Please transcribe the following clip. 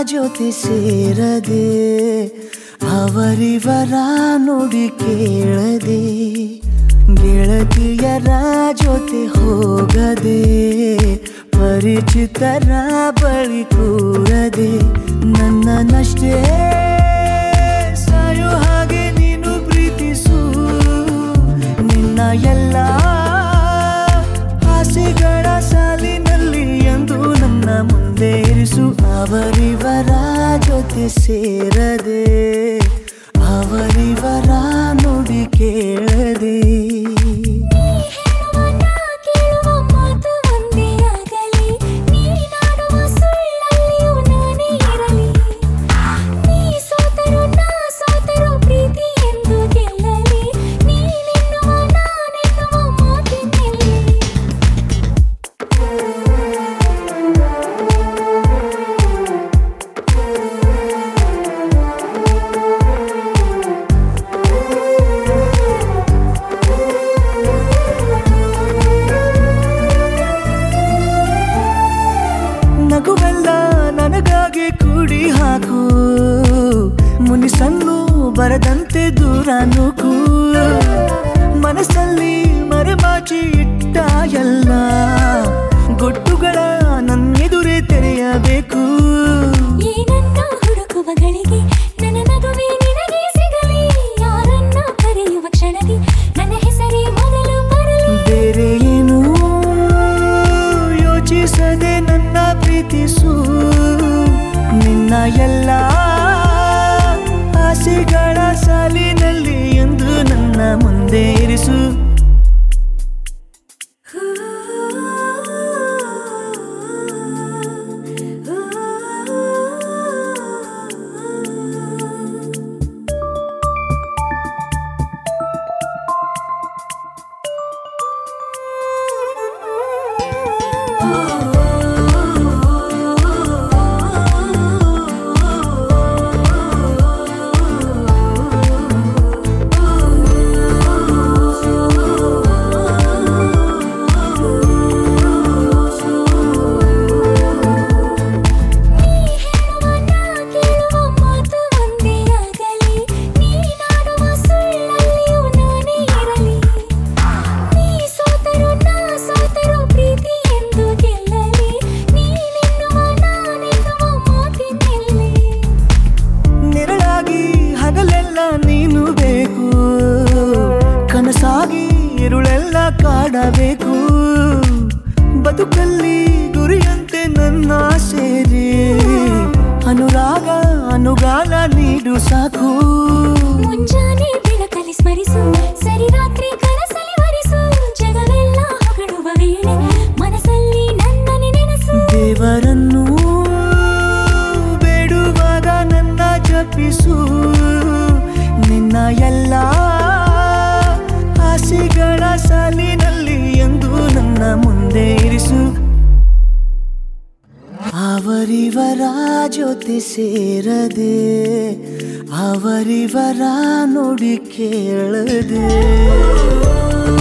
ಜೊತೆ ಸೇರದೆ ಅವರಿವರ ನುಡಿ ಕೇಳದೆ ಗೆಳತಿಯರ ಜೊತೆ ಹೋಗದೆ ಪರಿಚಿತರ ಬಳಿ ಕೂರದೆ ನನ್ನನ್ನಷ್ಟೇ ಸಾಯೋ ಹಾಗೆ ನೀನು ಪ್ರೀತಿಸು ನಿನ್ನ ಎಲ್ಲ ಆಸೆಗಳ ಸಾಲಿನಲ್ಲಿ ಎಂದು ನನ್ನ ಮುಂದೆ ಇರಿಸು ಅವರಿವರ ಜೊತೆ ಸೇರದೆ ಅವರಿವರ ನುಡಿ ಕೇಳದೆ ಹೇಳುವನ ಕೇಳುವ ಮಾತು ಒಂದೇ ಆಗಲಿ ನೀನಾಡುವ ಸುಳ್ಳಲ್ಲಿಯೂ ನಾನೇ ಇರಲಿ ನೀ ಸೋತರು ನಾ ಸೋತರು ಪ್ರೀತಿ ಎಂದು ಗೆಲ್ಲಲಿ ನೀನೆನ್ನುವ ನಾನೆನ್ನುವ ಮಾತಿನಲ್ಲಿ ನಗುವೆಲ್ಲ ನನಗಾಗಿ ಕೂಡಿ ಹಾಕು ಮುನಿಸನ್ನು ಬರದಂತೆ ದೂರ ನೂಕು ಮನಸ್ಸಲ್ಲಿ ಮರೆಮಾಚಿ ಇಟ್ಟ ಎಲ್ಲ ಗೊಟ್ಟುಗಳ ನನ್ನೆದುರೇ ತೆರೆಯಬೇಕು ಈ ನನ್ನ ಹುಡುಕುವ ಗಳಿಗೆ ನನ್ನ ನಗುವೆ ನಿನಗೆ ಸಿಗಲಿ ಯಾರನ್ನ ಕರೆಯುವ ಕ್ಷಣದಿ ನನ್ನ ಹೆಸರೇ ಮೊದಲು ಬರಲಿ ಬೇರೆ ಏನು ಯೋಚಿಸದೆ ನನ್ನ ಪ್ರೀತಿಸು ನಿನ್ನ ಎಲ್ಲ ಆಸೆಗಳ ಸಾಲಿನಲ್ಲಿ ಎಂದು ನನ್ನ ಮುಂದೆ ಇರಿಸು ಹೇಳುವನ ಕೇಳುವ ಮಾತು ಒಂದೇ ಆಗಲಿ ನೀನಾಡುವ ಸುಳ್ಳಲ್ಲಿಯೂ ನಾನೇ ಇರಲಿ ನೀ ಸೋತರು ನಾ ಸೋತರು ಪ್ರೀತಿ ಎಂದು ಗೆಲ್ಲಲಿ ನೀನೆನ್ನುವ ನಾನೆನ್ನುವ ಮಾತಿನಲ್ಲಿ ನೆರಳಾಗಿ ಹಗಲೆಲ್ಲ ನೀನು ಬೇಕು ಕನಸಾಗಿ ಇರುಳೆಲ್ಲ ಕಾಡಬೇಕು ಬದುಕಲ್ಲಿ ಗುರಿಯಂತೆ ನನ್ನ ಸೇರಿ ಅನುರಾಗ ಅನುಗಾಲ ನೀಡು ಸಾಕು ಮುಂಜಾನೆ ಬೆಳಕಲಿ ಸ್ಮರಿಸು ಸರಿ ರಾತ್ರಿ ಕನಸಲಿ ವರಿಸು ಜಗವೆಲ್ಲ ಹೊಗಳುವ ವೇಳೆ ಮನಸ್ಸಲ್ಲಿ ನನ್ನನೆ ನೆನಸು ದೇವರನ್ನು ಬೇಡುವಾಗ ನನ್ನ ಜಪಿಸು ನಿನ್ನ ಎಲ್ಲ ಆಸೆಗಳ ಸಾಲಿನಲ್ಲಿ ಎಂದು ನನ್ನ ಮುಂದೆ ಇರಿಸು ಅವರಿವರ ಜೊತೆ ಸೇರದೆ ಅವರಿವರ ನುಡಿ ಕೇಳದೆ